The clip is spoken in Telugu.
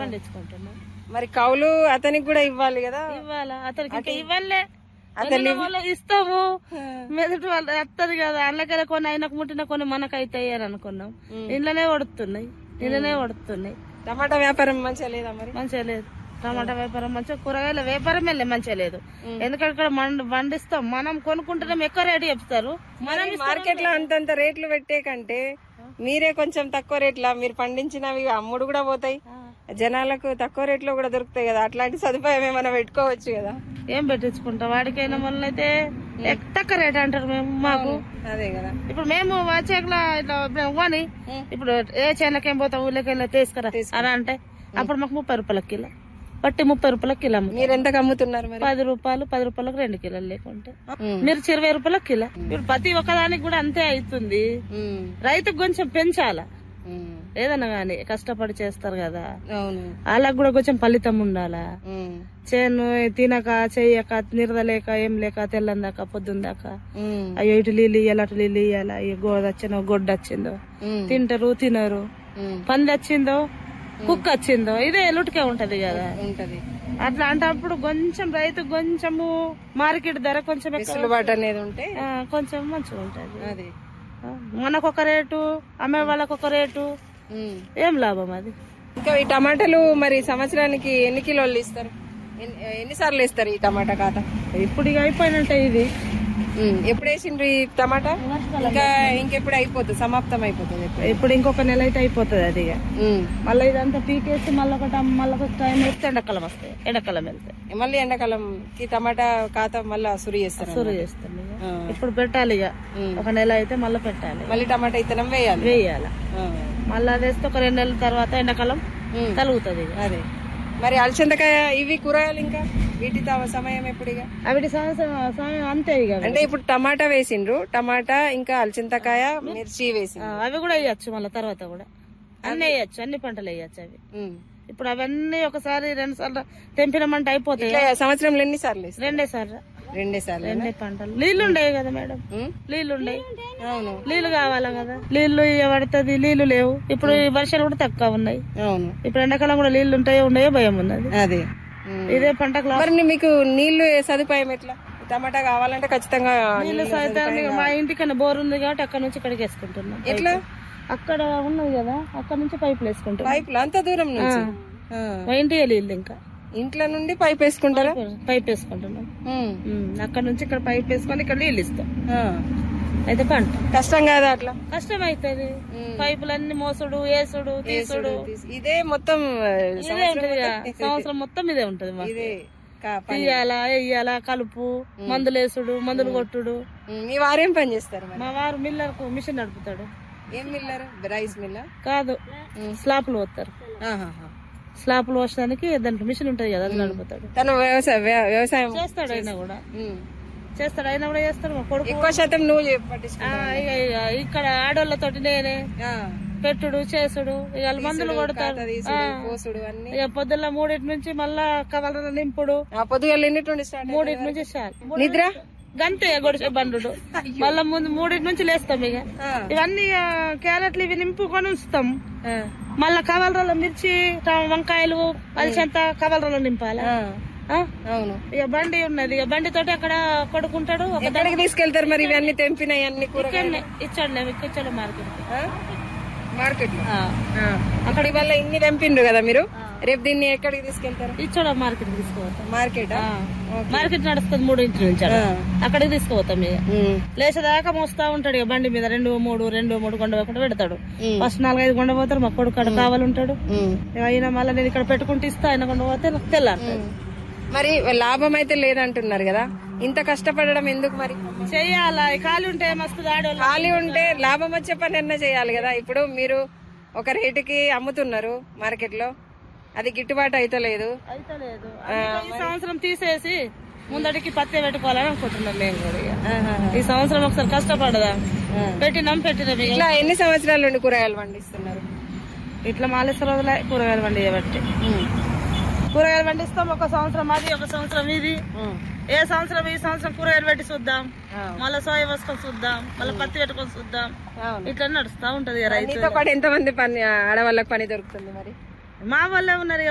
పండించుకుంటున్నాం మరి కౌలు అతనికి కూడా ఇవ్వాలి కదా ఇవ్వాలా అతనికి ఇంకా ఇవ్వలే అతను ఇస్తాము మెదటి వాళ్ళు వస్తుంది కదా అందులోకెళ్ళి కొన్ని ఆయనకు ముట్టిన కొన్ని మనకు అవుతాయి అని అనుకున్నాం ఇంట్లోనే పడుతున్నాయి ఇంట్లోనే పడుతున్నాయి టమాటా వ్యాపారం మంచిగా లేదా మరి మంచిగా లేదు టమాటా వ్యాపారం మంచిగా కూరగాయల వ్యాపారం వెళ్ళే మంచిగా లేదు ఎందుకంటే ఇక్కడ మండ- పండిస్తాం మనం కొనుక్కుంటున్నాం ఎక్కువ రేటు చెప్తారు మనం మార్కెట్ లో అంతంత రేట్లు పెట్టే కంటే మీరే కొంచెం తక్కువ రేట్ల మీరు పండించినవి అమ్ముడు కూడా పోతాయి జనాలకు తక్కువ రేట్లో కూడా దొరుకుతాయి కదా అట్లాంటి సదుపాయం ఏమైనా పెట్టుకోవచ్చు కదా ఏం పెట్టించుకుంటాం వాడికైనా మొన్న అయితే తక్కువ రేట్ అంటారు మేము మాకు అదే కదా ఇప్పుడు మేము వచ్చేకలా ఇట్లా మేము కొని ఇప్పుడు ఏ చేనకేం పోతాం ఊళ్ళకి వెళ్ళి తీసుకురా అని అంటే అప్పుడు మాకు ముప్పై రూపాయల కిలో బట్టి ముప్పై రూపాయల కిలో అమ్ముతాం. మీరు ఎంతకు అమ్ముతున్నారు మరి పది రూపాయలు పది రూపాయలకు రెండు కిలోలు లేకుంటే మిర్చి ఇరవై రూపాయల కిలో ఇప్పుడు ప్రతి ఒక్కదానికి కూడా అంతే అవుతుంది ఉమ్, రైతుకు కొంచెం పెంచాలా ఉమ్, ఏదన్నా గాని కష్టపడి చేస్తారు కదా అవును వాళ్ళకు కూడా కొంచెం ఫలితం ఉండాలా ఉమ్, చేను తినక చెయ్యక నిరదలేక ఏం లేక తెల్లందాక పొద్దుందాక ఉమ్, అయ్యో ఇటు నీళ్ళు ఇయ్యాలి అటు నీళ్ళు ఇయ్యాలా ఈ గోడ వచ్చిందో గొడ్డు వచ్చిందో ఉమ్, తింటారు తినరు ఉమ్, పంది వచ్చిందో కుక్క వచ్చిందో ఇదే ఎలుటికే ఉంటది కదా ఉంటది అట్లా అంటప్పుడు కొంచెం రైతు కొంచెము మార్కెట్ ధర కొంచెం ఎక్కువ వెసులుబాటు అనేది ఉంటే ఆ, కొంచెం మంచిగా ఉంటది అది ఆ, మనకొక రేటు అమ్మే వాళ్ళకి ఒక రేటు ఉమ్. ఏం లాభం అది ఇంకా ఈ టమాటాలు మరి సంవత్సరానికి ఎన్ని కిలోలు ఇస్తారు ఎన్ని- ఎన్నిసార్లు ఇస్తారు ఈ టమాటా ఖాతా ఇప్పుడు ఇక అయిపోయినట్టే ఇది ఉమ్, ఎప్పుడు వేసిండ్రు ఈ టమాటా ఇంకా ఇంకెప్పుడు అయిపోతుంది సమాప్తం అయిపోతుంది ఎప్పుడు ఇప్పుడు ఇంకొక నెల అయితే అయిపోతుంది అది ఇక ఉమ్. మళ్ళీ ఇదంతా పీకేసి మళ్ళీ ఒకటి మళ్ళీ ఒక టైం వేస్తే ఎండాకాలం వస్తాయి ఎండాకాలం వెళ్తాయి మళ్ళీ ఎండాకాలంకి టమాటా ఖాతా మళ్ళీ సురి చేస్తారు సురు చేస్తాం ఇక ఆ. ఇప్పుడు పెట్టాలి ఇక ఉమ్. ఒక నెల అయితే మళ్ళీ పెట్టాలి మళ్ళీ టమాటా ఇత్తనం వేయాలి వేయాలి ఆ. మళ్ళీ అది వేస్తే ఒక రెండు నెలల తర్వాత ఎండాకాలం ఉమ్. కలుగుతుంది ఇక అదే మరి అలచందకాయ ఇవి కూరగాయలు ఇంకా వీటి త- సమయం ఎప్పుడు ఇక అవిటి సంవత్సరం సమయం అంతే ఇక అవి. అంటే ఇప్పుడు టమాటా వేసిండ్రు టమాటా ఇంకా అలచింతకాయ మిర్చి వేసి ఆ, అవి కూడా వేయచ్చు మళ్ళీ తర్వాత కూడా అన్ని వేయచ్చు అన్ని పంటలు వేయచ్చు అవి ఇప్పుడు అవన్నీ ఒకసారి రెండు సార్లు తెంపినమంటే అయిపోతాయి ఇట్లా సంవత్సరంలో ఎన్ని సార్లు వేస్తారు రెండే సార్లు రెండే సార్లు రెండే పంటలు నీళ్లు ఉండేవి కదా మేడం నీళ్లు ఉండేవి అవును నీళ్లు కావాలా కదా నీళ్లు పడుతుంది నీళ్లు లేవు ఇప్పుడు ఈ వర్షాలు కూడా తక్కువ ఉన్నాయి అవును ఇప్పుడు ఎండాకాలం కూడా నీళ్లు ఉంటాయో ఉండయో భయం ఉన్నది అదే ఉమ్. ఇదే పంటకు లాభం. మరి మీకు నీళ్లు సదుపాయం ఎట్లా టమాటా కావాలంటే ఖచ్చితంగా నీళ్లు సైతం మా ఇంటికన్నా బోర్ ఉంది కాబట్టి అక్కడ నుంచి ఇక్కడికి వేసుకుంటున్నాం ఎట్లా అక్కడ ఉన్నది కదా అక్కడ నుంచి పైపులు వేసుకుంటున్నాం పైపులు అంత దూరం నుంచి ఆ. మా ఇంటికి నీళ్ళు ఇంకా ఇంట్లో నుండి పైప్ వేసుకుంటారా పైప్ వేసుకుంటున్నాం ఉమ్. ఉమ్, అక్కడ నుంచి ఇక్కడ పైప్ వేసుకొని ఇక్కడ నీళ్ళు ఇస్తాం ఆ. అయితే పంట కష్టం కాదా అట్లా కష్టం అవుతుంది పైపులన్నీ మోసుడు వేసుడు తీసుడు ఇదే మొత్తం ఆ, ఇదే ఉంటది ఇక. సంవత్సరం మొత్తం ఇదే ఉంటది మాకు ఇదే కా- పని. తీయాలా వేయాలా కలుపు మందులు వేసుడు మందులు కొట్టుడు ఉమ్, మీ వారేం పని చేస్తారు మరి మా వారు మిల్లర్కు మిషన్ నడుపుతాడు ఏం మిల్లర్ రైస్ మిల్లర్ కాదు స్లాపులు పోతారు స్లాపులు పోసడానికి దాంట్లో మిషన్ ఉంటది కదా అది నడుపుతాడు తను వ్యవసాయ వ్య- వ్యవసాయం చేస్తాడు అయినా కూడా ఉమ్. చేస్తాడు అయినా కూడా చేస్తాడు మా కొడుకు ఎక్కువ శాతం నువ్వు చే- పట్టించుకో ఆ, ఇక ఇక ఇక్కడ ఆడోళ్ళతోటి నేనే ఆ. పెట్టుడు చేసుడు ఇక వాళ్ళు మందులు కొడతారు ఖాతా తీసుడు, పోసుడు అన్ని ఇక పొద్దున్న మూడింటి నుంచి మళ్ళా కవల నింపుడు ఆ పొద్దుగాల ఎన్నిటి నుండి స్టార్ట్ మూడింటి నుంచి చాలు నిద్ర గంతే గొడిసే బండు మళ్ళా ముందు మూడింటి నుంచి లేస్తాం ఇక ఆ. ఇవన్నీ ఇక క్యారెట్లు ఇవి నింపుకొని ఉంచుతాం ఆ. మళ్ళా కవలరలో మిర్చి ట- వంకాయలు అలిసంత కవలరలో నింపాలి ఆ. ఆ? అవును ఇక బండి ఉన్నది ఇక బండి తోటి అక్కడ కొడుకుంటాడు ఒక ఎక్కడికి తీసుకెళ్తారు మరి ఇవన్నీ తెంపినాయి అన్ని కూరగాయలు ఇచ్చాడు ఇచ్చాడు మార్కెట్ మార్కెట్ లో అక్కడ వల్ల ఇన్ని తెంపిండ్రు కదా మీరు రేపు దీన్ని ఎక్కడికి తీసుకెళ్తారు ఇచ్చాడు మార్కెట్ తీసుకుపోతాం మార్కెట్ మార్కెట్ నడుస్తుంది మూడు ఇంటి నుంచి ఆడ. అక్కడికి తీసుకుపోతాం ఇక లేచేదాకా మోస్తా ఉంటాడు ఇక బండి మీద రెండు మూడు రెండు మూడు కొండ ఒకటి పెడతాడు ఫస్ట్ నాలుగైదు కొండ పోతారు మా కొడుకు అక్కడ కావాలి ఉంటాడు ఇక అయినా మళ్ళీ నేను ఇక్కడ పెట్టుకుంటే ఇస్తా ఆయన కొండ పోతే నాకు తెల్లారు మరి లాభం అయితే లేదంటున్నారు కదా ఇంత కష్టపడడం ఎందుకు మరి చెయ్యాలా ఈ ఖాళీ ఉంటే మస్తు ఆడవాళ్ళు ఖాళీ ఉంటే లాభం వచ్చే పని అన్నా చేయాలి కదా ఇప్పుడు మీరు ఒక రేటుకి అమ్ముతున్నారు మార్కెట్ లో అది గిట్టుబాటు అయితే లేదు అయితే లేదు అందుకే ఈ సంవత్సరం తీసేసి ముందడికి పత్తి పెట్టుకోవాలని అనుకుంటున్నాం మేము కూడా ఇక. ఈ సంవత్సరం ఒకసారి కష్టపడదాం పెట్టినాం పెట్టినాం ఇక. ఇట్లా ఎన్ని సంవత్సరాల నుండి కూరగాయలు పండిస్తున్నారు ఇట్లా మాలేశ్వర రోజులే కూరగాయలు పండి చేయబట్టి కూరగాయలు పండిస్తాం ఒక సంవత్సరం అది ఒక సంవత్సరం ఇది ఏ సంవత్సరం ఈ సంవత్సరం కూరగాయలు పెట్టి చూద్దాం మళ్ళీ సోయ వేసుకొని చూద్దాం మళ్ళీ పత్తి పెట్టుకొని చూద్దాం అవును ఇట్లా నడుస్తా ఉంటది ఇక రైతు నీతో పాటు ఎంత మంది పని ఆడవాళ్ళకి పని దొరుకుతుంది మరి మా వాళ్ళే ఉన్నారు ఇక